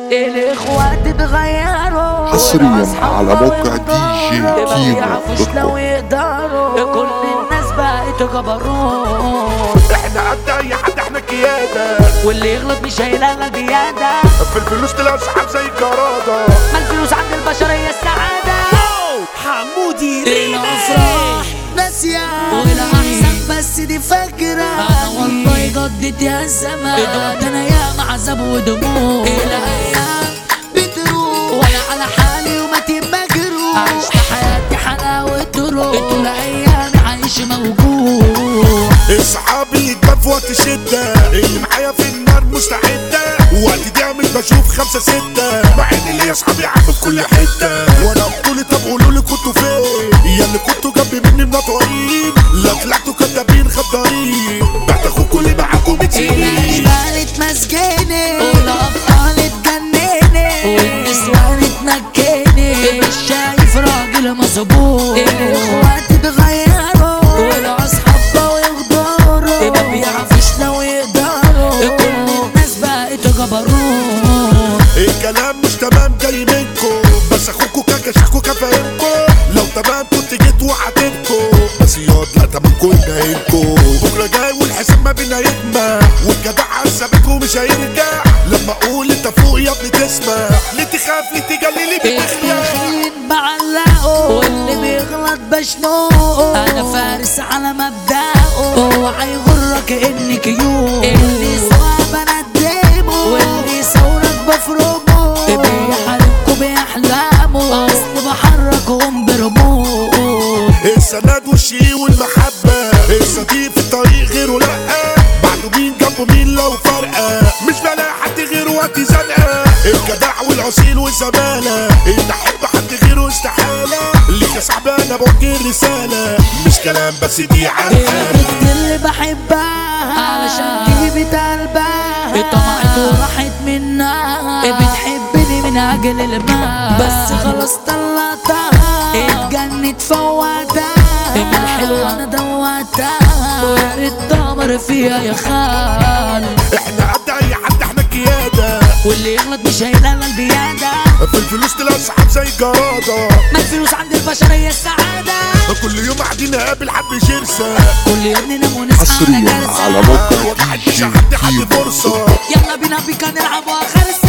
الاخوات اتغيروا حصرياً والأصحاب على موقع بقوا دي جي يغدروا. كيمو ما بيعرفوش دوت لو كوم. يقدروا كل الناس بقت جبروت احنا قد اي حد احنا كيادة واللي يغلط مش هيلاقي زيادة في الفلوس تلاقي صحاب زي كرادة ما الفلوس عند البشرية السعادة حمودي الافراح ناسية ولا احسن بس دي فاكرة انا والله قضيت يا الزمان ده انا يا عذاب ودموع الايام بتروح وانا على حالي وما مجروح عشت حياتي حلاوة تروح طول ايامي عايش موجوع اصحابي يتبان في وقت شدة اللي معايا في النار مستعدة وقت دي مش بشوف خمسة ستة مع ان ليا اصحابي عم في كل حتة وانا بطولي طب قولوا لي كنتوا فين يا اللي كنتوا جنبي مني منطقين لا طلعتوا كدابين خدارين بعد اخوكوا اللي معاكم بتسيبين الاشبال اتمسكني والابطال اتجنني والنسوان اتنكني مش شايف راجل مظبوط الاخوات اتغيروا والاصحاب بقوا يغدروا ما بيعرفوش لو يقدروا كل الناس بقت جبروت الكلام مش تمام جاي منكم بس اخوكوا كان كشخكوا كان فاهمكم لو تمام كنت جيت وعاتبكم بس ياض لا تمامكم ينهيكم بكره جاي والحساب ما بينا يجمع والجدع ثابت ومش هيرجع لما اقول انت فوق يا ابني تسمع ليه تخاف ليه تجلي ليه بتخلع التخين بعلقه واللي بيغلط بشنقه انا فارس على مبدأه اوعى يغرك انك يوم اللي سوا بندمه واللي ثورك بفرمه بيحاربكوا باحلامه اصل بحركهم برموه السند والشي والمحبة الصديق في الطريق غيره لأ بعده مين جنبه مين لو فرقة مش بلاقي حد غيره وقت زنقة الجدع والأصيل والزمالة إن أحب حد غيره استحالة ليك يا صاحبي أنا بوجه رسالة مش كلام بس دي عرقة البنت اللي بحبها علشان جيبت قلبها طمعت وراحت منها بتحبني من اجل المال بس خلاص طلعتها اتجنت فوتها من الحلوة انا دوتها وقريت دمر فيها يا خال إحنا قد أي حد إحنا القيادة واللي يغلط مش هيلاقي البيادة في الفلوس تلاقي صحاب زي جرادة ما الفلوس عند البشرية السعادة كل يوم قاعدين نقابل حد شرسة كل يوم ننام ونصحى حصرياً جلسة. على موقع ومحدش دي جي حد حد كيمو فرصة يلا بينا بيكا نلعب واخر